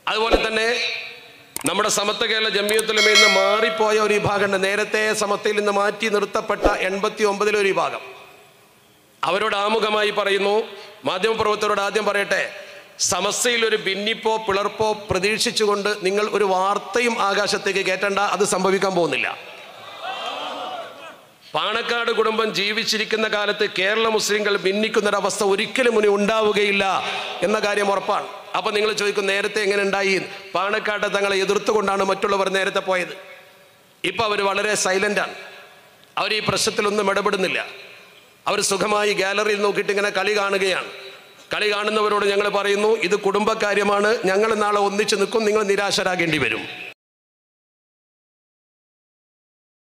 അതുപോലെ തന്നെ നമ്മുടെ സമത്വ കേരള ജമ്മിയത്തിലും ഇന്ന് മാറിപ്പോയ ഒരു വിഭാഗമുണ്ട് നേരത്തെ സമത്തയിൽ നിന്ന് മാറ്റി നിർത്തപ്പെട്ട എൺപത്തി ഒമ്പതിലെ ഒരു വിഭാഗം അവരോട് ആമുഖമായി പറയുന്നു മാധ്യമപ്രവർത്തകരോട് ആദ്യം പറയട്ടെ സമസ്യയിൽ ഒരു ഭിന്നിപ്പോ പിളർപ്പോ പ്രതീക്ഷിച്ചുകൊണ്ട് നിങ്ങൾ ഒരു വാർത്തയും ആകാശത്തേക്ക് കയറ്റണ്ട അത് സംഭവിക്കാൻ പോകുന്നില്ല പാണക്കാട് കുടുംബം ജീവിച്ചിരിക്കുന്ന കാലത്ത് കേരള മുസ്ലിങ്ങൾ ഭിന്നിക്കുന്നൊരവസ്ഥ ഒരിക്കലും ഇനി ഉണ്ടാവുകയില്ല എന്ന കാര്യം ഉറപ്പാണ് അപ്പൊ നിങ്ങൾ ചോദിക്കും നേരത്തെ എങ്ങനെ ഉണ്ടായി പാണക്കാട്ടെ തങ്ങളെ എതിർത്തുകൊണ്ടാണ് മറ്റുള്ളവർ നേരത്തെ പോയത് ഇപ്പൊ അവർ വളരെ സൈലന്റാണ് അവർ ഈ പ്രശ്നത്തിലൊന്നും ഇടപെടുന്നില്ല അവർ സുഖമായി ഗാലറിയിൽ നോക്കിയിട്ട് ഇങ്ങനെ കളി കാണുകയാണ് കളി കാണുന്നവരോട് ഞങ്ങൾ പറയുന്നു ഇത് കുടുംബകാര്യമാണ് ഞങ്ങൾ നാളെ ഒന്നിച്ച് നിൽക്കും നിങ്ങൾ നിരാശരാകേണ്ടി വരും